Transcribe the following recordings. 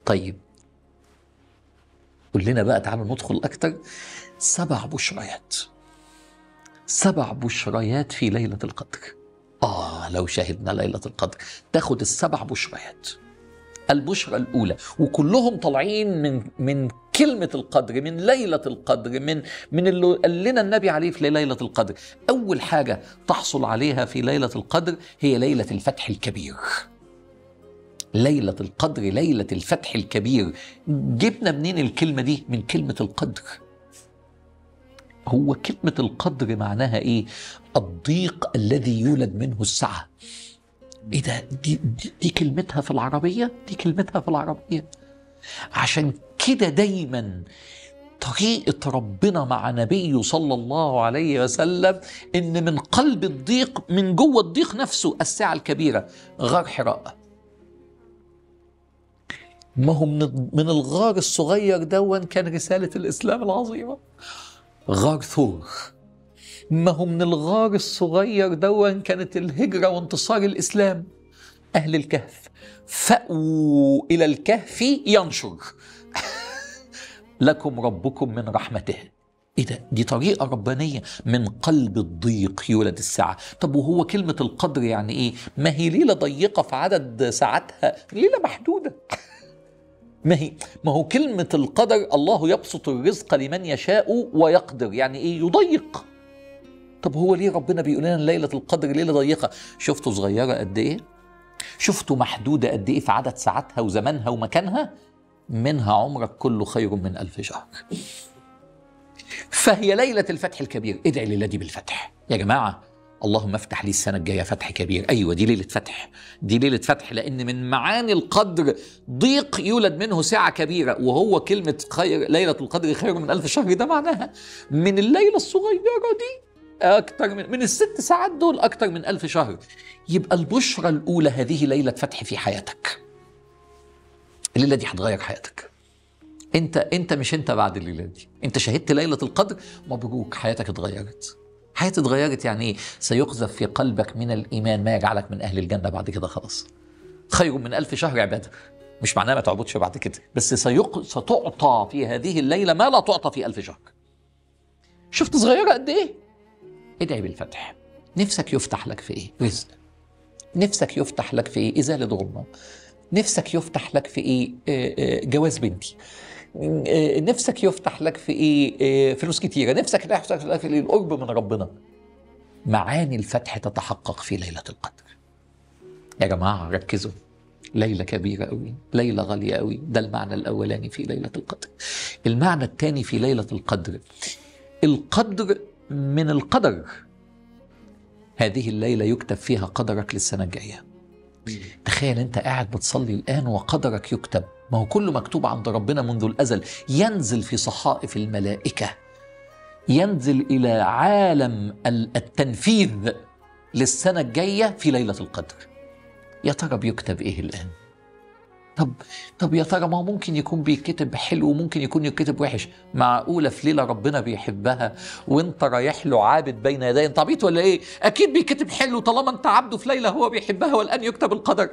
طيب قول لنا بقى تعالوا ندخل أكتر سبع بشريات سبع بشريات في ليلة القدر آه لو شهدنا ليلة القدر تاخد السبع بشريات البشرى الأولى وكلهم طالعين من من كلمة القدر من ليلة القدر من من اللي قال لنا النبي عليه في ليلة القدر أول حاجة تحصل عليها في ليلة القدر هي ليلة الفتح الكبير ليلة القدر ليلة الفتح الكبير جبنا منين الكلمة دي من كلمة القدر هو كلمة القدر معناها ايه الضيق الذي يولد منه السعة ايه ده دي, دي, دي كلمتها في العربية دي كلمتها في العربية عشان كده دايما طريقة ربنا مع نبيه صلى الله عليه وسلم إن من قلب الضيق من جوه الضيق نفسه الساعة الكبيرة غار حراء ما هو من من الغار الصغير دون كان رسالة الإسلام العظيمة غار ثور ما هو من الغار الصغير دون كانت الهجرة وانتصار الإسلام أهل الكهف فأووا إلى الكهف ينشر لكم ربكم من رحمته ايه ده دي طريقه ربانيه من قلب الضيق يولد الساعه طب وهو كلمه القدر يعني ايه ما هي ليله ضيقه في عدد ساعاتها ليله محدوده ما هي ما هو كلمه القدر الله يبسط الرزق لمن يشاء ويقدر يعني ايه يضيق طب هو ليه ربنا بيقول لنا ليله القدر ليله ضيقه شفتوا صغيره قد ايه شفتوا محدوده قد ايه في عدد ساعاتها وزمانها ومكانها منها عمرك كله خير من ألف شهر فهي ليلة الفتح الكبير ادعي لله دي بالفتح يا جماعة اللهم افتح لي السنة الجاية فتح كبير أيوة دي ليلة فتح دي ليلة فتح لأن من معاني القدر ضيق يولد منه ساعة كبيرة وهو كلمة خير ليلة القدر خير من ألف شهر ده معناها من الليلة الصغيرة دي أكتر من من الست ساعات دول أكتر من ألف شهر يبقى البشرى الأولى هذه ليلة فتح في حياتك الليله دي هتغير حياتك انت انت مش انت بعد الليله دي انت شهدت ليله القدر مبروك حياتك اتغيرت حياتي اتغيرت يعني ايه سيقذف في قلبك من الايمان ما يجعلك من اهل الجنه بعد كده خلاص خير من ألف شهر عباده مش معناه ما تعبدش بعد كده بس سيق... ستعطى في هذه الليله ما لا تعطى في ألف شهر شفت صغيره قد ايه ادعي بالفتح نفسك يفتح لك في ايه رزق نفسك يفتح لك في ايه ازاله ظلمه نفسك يفتح لك في ايه آه، آه، جواز بنتي آه، نفسك يفتح لك في ايه آه، فلوس كتيره نفسك يفتح لك في إيه؟ القرب من ربنا معاني الفتح تتحقق في ليله القدر يا جماعه ركزوا ليله كبيره قوي ليله غاليه قوي ده المعنى الاولاني في ليله القدر المعنى الثاني في ليله القدر القدر من القدر هذه الليله يكتب فيها قدرك للسنه الجايه تخيل انت قاعد بتصلي الان وقدرك يكتب ما هو كله مكتوب عند ربنا منذ الازل ينزل في صحائف الملائكه ينزل الى عالم ال- التنفيذ للسنه الجايه في ليله القدر يا ترى بيكتب ايه الان طب طب يا ترى ما هو ممكن يكون بيتكتب حلو وممكن يكون يتكتب وحش معقوله في ليله ربنا بيحبها وانت رايح له عابد بين يديه انت عبيط ولا ايه اكيد بيتكتب حلو طالما انت عبده في ليله هو بيحبها والان يكتب القدر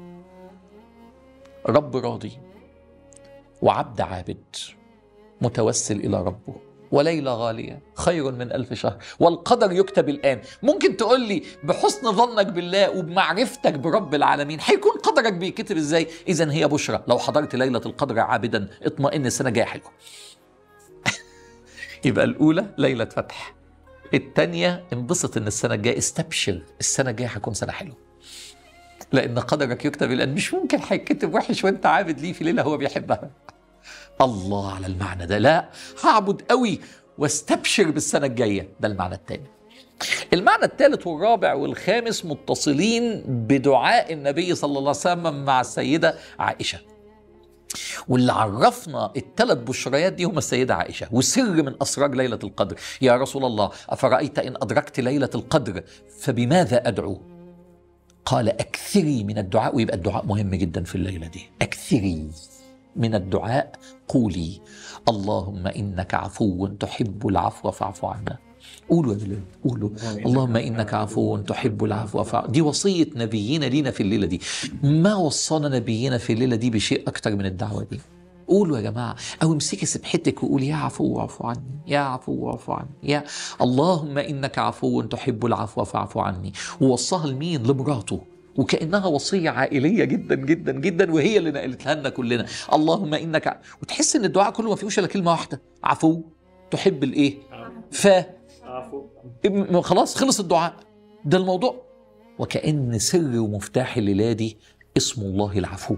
رب راضي وعبد عابد متوسل الى ربه وليلة غالية خير من ألف شهر والقدر يكتب الآن ممكن تقول لي بحسن ظنك بالله وبمعرفتك برب العالمين هيكون قدرك بيكتب إزاي إذا هي بشرى لو حضرت ليلة القدر عابدا اطمئن السنة جاية حلوة يبقى الأولى ليلة فتح الثانية انبسط إن السنة الجاية استبشر السنة الجاية هتكون سنة حلوة لأن قدرك يكتب الآن مش ممكن هيكتب وحش وأنت عابد ليه في ليلة هو بيحبها الله على المعنى ده لا هعبد قوي واستبشر بالسنة الجاية ده المعنى الثاني المعنى الثالث والرابع والخامس متصلين بدعاء النبي صلى الله عليه وسلم مع السيدة عائشة واللي عرفنا الثلاث بشريات دي هم السيدة عائشة وسر من أسرار ليلة القدر يا رسول الله أفرأيت إن أدركت ليلة القدر فبماذا أدعو قال أكثري من الدعاء ويبقى الدعاء مهم جدا في الليلة دي أكثري من الدعاء قولي اللهم انك عفو تحب العفو فاعف عنا قولوا يا بلال قولوا اللهم انك عفو تحب العفو فاعف دي وصيه نبينا لينا في الليله دي ما وصانا نبينا في الليله دي بشيء اكتر من الدعوه دي قولوا يا جماعة أو امسكي سبحتك وقولي يا عفو واعف عني يا عفو واعف عني يا اللهم إنك عفو تحب العفو فاعف عني ووصاها لمين لمراته وكأنها وصية عائلية جدا جدا جدا وهي اللي نقلتها لنا كلنا اللهم إنك ع... وتحس إن الدعاء كله ما فيهوش إلا كلمة واحدة عفو تحب الإيه ف عفو م- خلاص خلص الدعاء ده الموضوع وكأن سر ومفتاح الليلة دي اسم الله العفو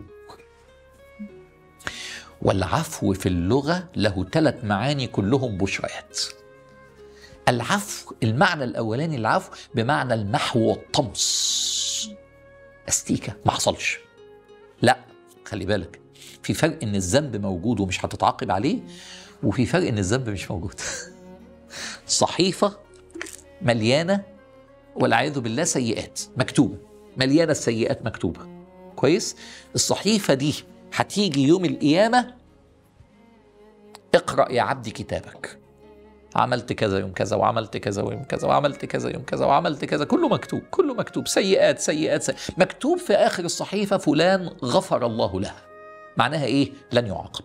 والعفو في اللغة له ثلاث معاني كلهم بشريات العفو المعنى الأولاني العفو بمعنى المحو والطمس استيكة ما حصلش لا خلي بالك في فرق ان الذنب موجود ومش هتتعاقب عليه وفي فرق ان الذنب مش موجود صحيفة مليانة والعياذ بالله سيئات مكتوبة مليانة السيئات مكتوبة كويس الصحيفة دي هتيجي يوم القيامة اقرأ يا عبدي كتابك عملت كذا يوم كذا وعملت كذا يوم كذا وعملت كذا يوم كذا وعملت كذا كله مكتوب كله مكتوب سيئات سيئات, سيئات. مكتوب في آخر الصحيفة فلان غفر الله له معناها إيه لن يعاقب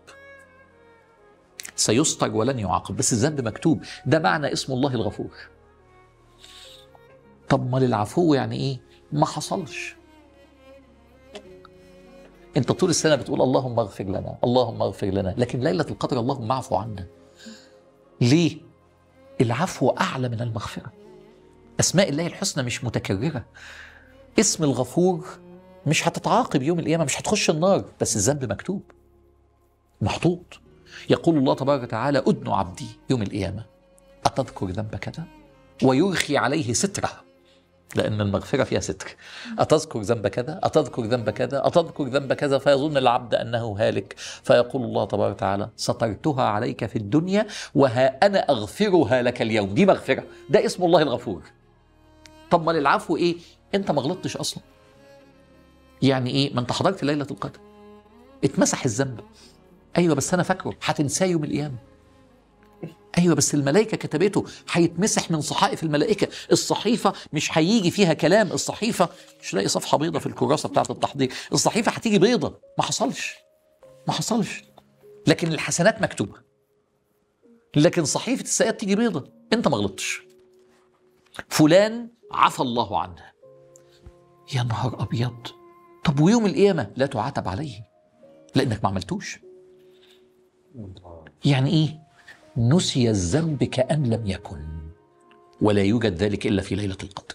سيستر ولن يعاقب بس الذنب مكتوب ده معنى اسم الله الغفور طب ما للعفو يعني ايه ما حصلش انت طول السنه بتقول اللهم اغفر لنا اللهم اغفر لنا لكن ليله القدر اللهم اعفو عنا ليه العفو اعلى من المغفره اسماء الله الحسنى مش متكرره اسم الغفور مش هتتعاقب يوم القيامه مش هتخش النار بس الذنب مكتوب محطوط يقول الله تبارك وتعالى أدن عبدي يوم القيامة أتذكر ذنب كذا ويرخي عليه ستره لأن المغفرة فيها ستر أتذكر ذنب كذا أتذكر ذنب كذا أتذكر ذنب كذا فيظن العبد أنه هالك فيقول الله تبارك وتعالى سترتها عليك في الدنيا وها أنا أغفرها لك اليوم دي مغفرة ده اسم الله الغفور طب ما للعفو إيه أنت ما غلطتش أصلا يعني إيه ما أنت حضرت ليلة القدر اتمسح الذنب ايوه بس انا فاكره هتنساه يوم القيامه ايوه بس الملائكه كتبته هيتمسح من صحائف الملائكه الصحيفه مش هيجي فيها كلام الصحيفه مش لاقي صفحه بيضه في الكراسه بتاعه التحضير الصحيفه هتيجي بيضه ما حصلش ما حصلش لكن الحسنات مكتوبه لكن صحيفه السيئات تيجي بيضه انت ما غلطتش فلان عفى الله عنه يا نهار ابيض طب ويوم القيامه لا تعاتب عليه لانك ما عملتوش يعني ايه نسي الذنب كان لم يكن ولا يوجد ذلك الا في ليله القدر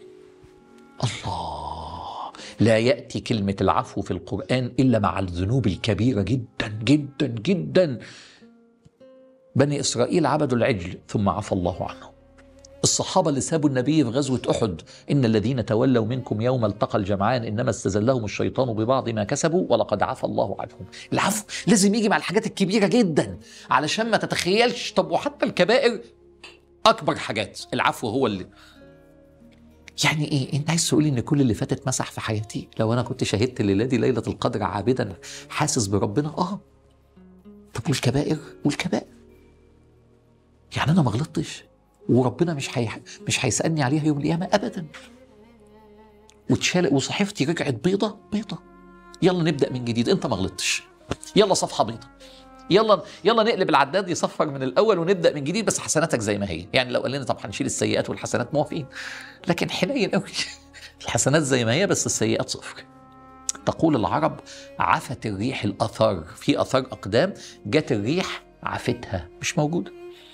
الله لا ياتي كلمه العفو في القران الا مع الذنوب الكبيره جدا جدا جدا بني اسرائيل عبدوا العجل ثم عفى الله عنهم الصحابة اللي سابوا النبي في غزوة أحد إن الذين تولوا منكم يوم التقى الجمعان إنما استزلهم الشيطان ببعض ما كسبوا ولقد عفى الله عنهم العفو لازم يجي مع الحاجات الكبيرة جدا علشان ما تتخيلش طب وحتى الكبائر أكبر حاجات العفو هو اللي يعني ايه انت عايز تقولي ان كل اللي فات اتمسح في حياتي لو انا كنت شهدت الليله دي ليله القدر عابدا حاسس بربنا اه طب والكبائر والكبائر يعني انا ما غلطتش وربنا مش هي... مش هيسالني عليها يوم القيامه ابدا واتشال وصحيفتي رجعت بيضه بيضه يلا نبدا من جديد انت ما غلطتش يلا صفحه بيضه يلا يلا نقلب العداد يصفر من الاول ونبدا من جديد بس حسناتك زي ما هي يعني لو قال لنا طب هنشيل السيئات والحسنات موافقين لكن حنين قوي الحسنات زي ما هي بس السيئات صفر تقول العرب عفت الريح الاثار في اثار اقدام جت الريح عفتها مش موجوده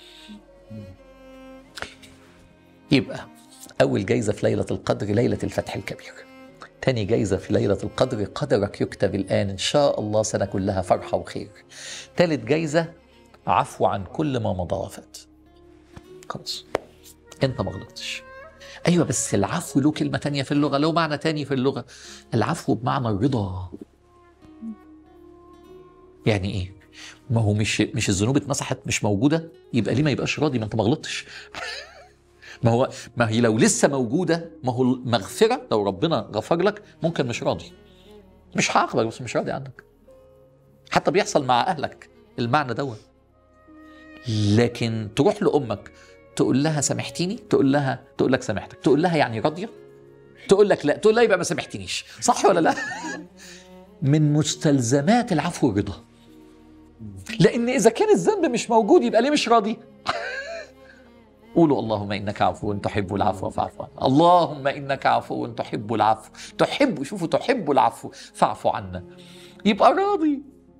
يبقى أول جايزة في ليلة القدر ليلة الفتح الكبير تاني جايزة في ليلة القدر قدرك يكتب الآن إن شاء الله سنة كلها فرحة وخير تالت جايزة عفو عن كل ما مضى وفات خلاص أنت ما غلطتش أيوة بس العفو له كلمة تانية في اللغة له معنى تاني في اللغة العفو بمعنى الرضا يعني إيه؟ ما هو مش مش الذنوب اتمسحت مش موجودة يبقى ليه ما يبقاش راضي ما أنت ما غلطتش ما هو ما هي لو لسه موجوده ما هو المغفره لو ربنا غفر لك ممكن مش راضي مش هعاقبك بس مش راضي عنك حتى بيحصل مع اهلك المعنى دوت لكن تروح لامك تقول لها سامحتيني تقول لها تقول لك سامحتك تقول لها يعني راضيه تقول لك لا تقول لها يبقى ما سامحتنيش صح ولا لا من مستلزمات العفو الرضا لان اذا كان الذنب مش موجود يبقى ليه مش راضي قولوا اللهم انك عفو تحب العفو فاعف عنا اللهم انك عفو تحب العفو تحب شوفوا تحب العفو فاعف عنا يبقى راضي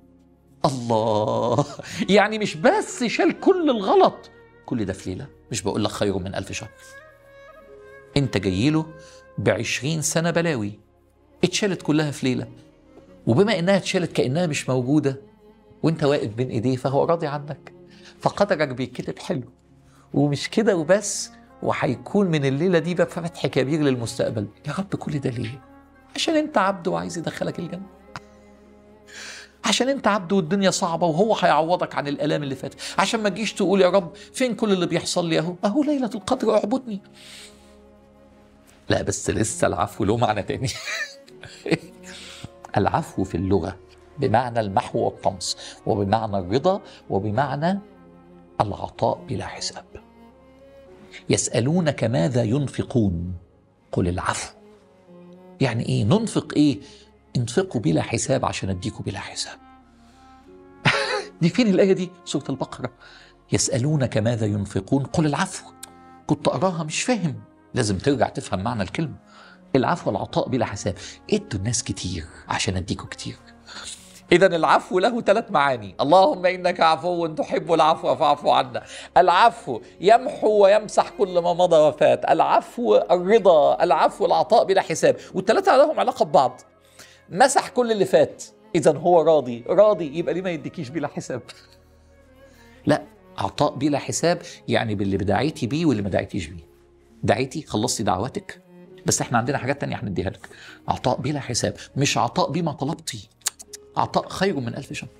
الله يعني مش بس شال كل الغلط كل ده في ليله مش بقول لك خير من ألف شهر انت جاي له بعشرين سنه بلاوي اتشالت كلها في ليله وبما انها اتشالت كانها مش موجوده وانت واقف بين ايديه فهو راضي عنك فقدرك بيتكتب حلو ومش كده وبس وهيكون من الليله دي بقى فتح كبير للمستقبل يا رب كل ده ليه عشان انت عبد وعايز يدخلك الجنه عشان انت عبد والدنيا صعبه وهو هيعوضك عن الالام اللي فاتت عشان ما تجيش تقول يا رب فين كل اللي بيحصل لي اهو اهو ليله القدر اعبدني لا بس لسه العفو له معنى تاني العفو في اللغه بمعنى المحو والطمس وبمعنى الرضا وبمعنى العطاء بلا حساب يسالونك ماذا ينفقون قل العفو يعني ايه ننفق ايه انفقوا بلا حساب عشان اديكوا بلا حساب دي فين الايه دي سوره البقره يسالونك ماذا ينفقون قل العفو كنت اقراها مش فاهم لازم ترجع تفهم معنى الكلمه العفو والعطاء بلا حساب ادوا الناس كتير عشان اديكوا كتير إذا العفو له ثلاث معاني، اللهم إنك عفو تحب العفو فاعف عنا. العفو يمحو ويمسح كل ما مضى وفات، العفو الرضا، العفو العطاء بلا حساب، والثلاثة لهم علاقة ببعض. مسح كل اللي فات، إذا هو راضي، راضي يبقى ليه ما يديكيش بلا حساب؟ لا، عطاء بلا حساب يعني باللي بدعيتي بيه واللي ما دعيتيش بيه. دعيتي خلصتي دعواتك بس احنا عندنا حاجات تانية هنديها لك عطاء بلا حساب مش عطاء بما طلبتي عطاء خير من ألف شهر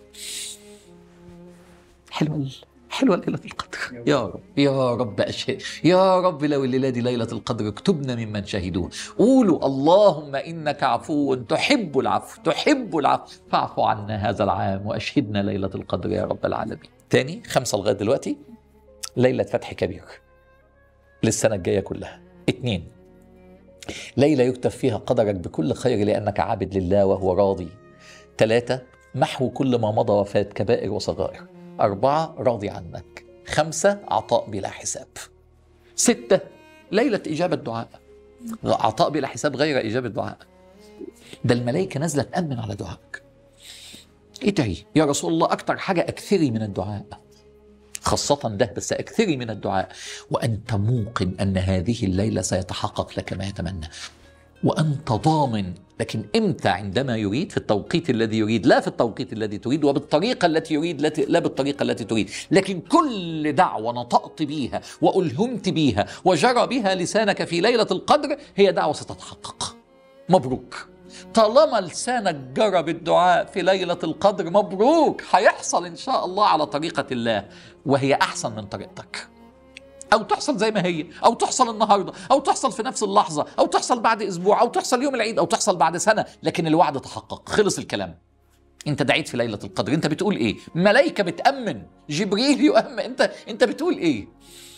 حلوة حلوة ليلة القدر يا رب يا رب أشهد يا رب لو الليلة دي ليلة القدر اكتبنا ممن شهدوه قولوا اللهم إنك عفو تحب العفو تحب العفو فاعف عنا هذا العام وأشهدنا ليلة القدر يا رب العالمين تاني خمسة لغاية دلوقتي ليلة فتح كبير للسنة الجاية كلها اتنين ليلة يكتب فيها قدرك بكل خير لأنك عابد لله وهو راضي ثلاثة محو كل ما مضى وفات كبائر وصغائر أربعة راضي عنك خمسة عطاء بلا حساب ستة ليلة إجابة دعاء عطاء بلا حساب غير إجابة دعاء ده الملائكة نازلة تأمن على دعائك ادعي يا رسول الله أكتر حاجة أكثري من الدعاء خاصة ده بس أكثري من الدعاء وأنت موقن أن هذه الليلة سيتحقق لك ما يتمنى وأنت ضامن لكن امتى عندما يريد في التوقيت الذي يريد لا في التوقيت الذي تريد وبالطريقة التي يريد لا بالطريقة التي تريد لكن كل دعوة نطقت بيها وألهمت بيها وجرى بها لسانك في ليلة القدر هي دعوة ستتحقق مبروك طالما لسانك جرى بالدعاء في ليلة القدر مبروك هيحصل إن شاء الله على طريقة الله وهي أحسن من طريقتك او تحصل زي ما هي او تحصل النهارده او تحصل في نفس اللحظه او تحصل بعد اسبوع او تحصل يوم العيد او تحصل بعد سنه لكن الوعد تحقق خلص الكلام انت دعيت في ليله القدر انت بتقول ايه ملائكه بتامن جبريل يؤمن انت انت بتقول ايه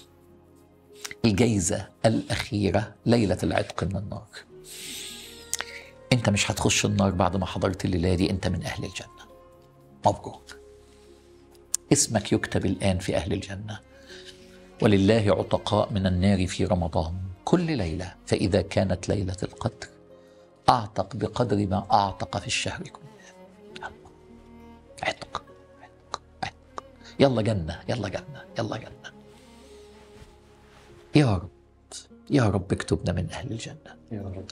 الجايزه الاخيره ليله العتق من النار انت مش هتخش النار بعد ما حضرت الليله دي انت من اهل الجنه مبروك اسمك يكتب الان في اهل الجنه ولله عتقاء من النار في رمضان كل ليله فاذا كانت ليله القدر اعتق بقدر ما اعتق في الشهر كله عتق عتق عتق يلا جنه يلا جنه يلا جنه يا رب يا رب اكتبنا من اهل الجنه يا رب